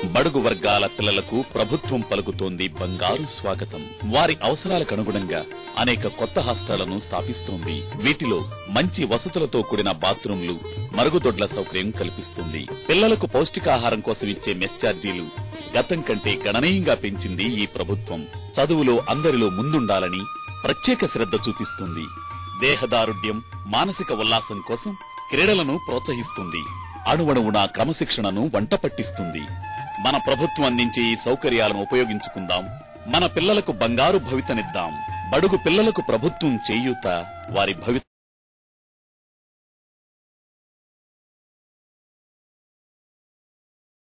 బడుగు వర్గాల పిల్లలకు ప్రభుత్వం పలుకుతోంది బంగారు స్వాగతం వారి అవసరాలకు అనుగుణంగా అనేక కొత్త హాస్టళ్లను స్థాపిస్తోంది వీటిలో మంచి వసతులతో కూడిన బాత్రూంలు మరుగుదొడ్ల సౌకర్యం కల్పిస్తుంది పిల్లలకు పౌష్టికాహారం కోసం ఇచ్చే మెస్ ఛార్జీలు గతం కంటే గణనీయంగా పెంచింది ఈ ప్రభుత్వం చదువులో అందరిలో ముందుండాలని ప్రత్యేక శ్రద్ధ చూపిస్తుంది దేహదారుఢ్యం మానసిక ఉల్లాసం కోసం క్రీడలను ప్రోత్సహిస్తుంది అణువణువున క్రమశిక్షణను వంట పట్టిస్తుంది మన ప్రభుత్వం అందించే ఈ సౌకర్యాలను ఉపయోగించుకుందాం మన పిల్లలకు బంగారు భవితనిద్దాం బడుగు పిల్లలకు ప్రభుత్వం చేయూత వారి భవి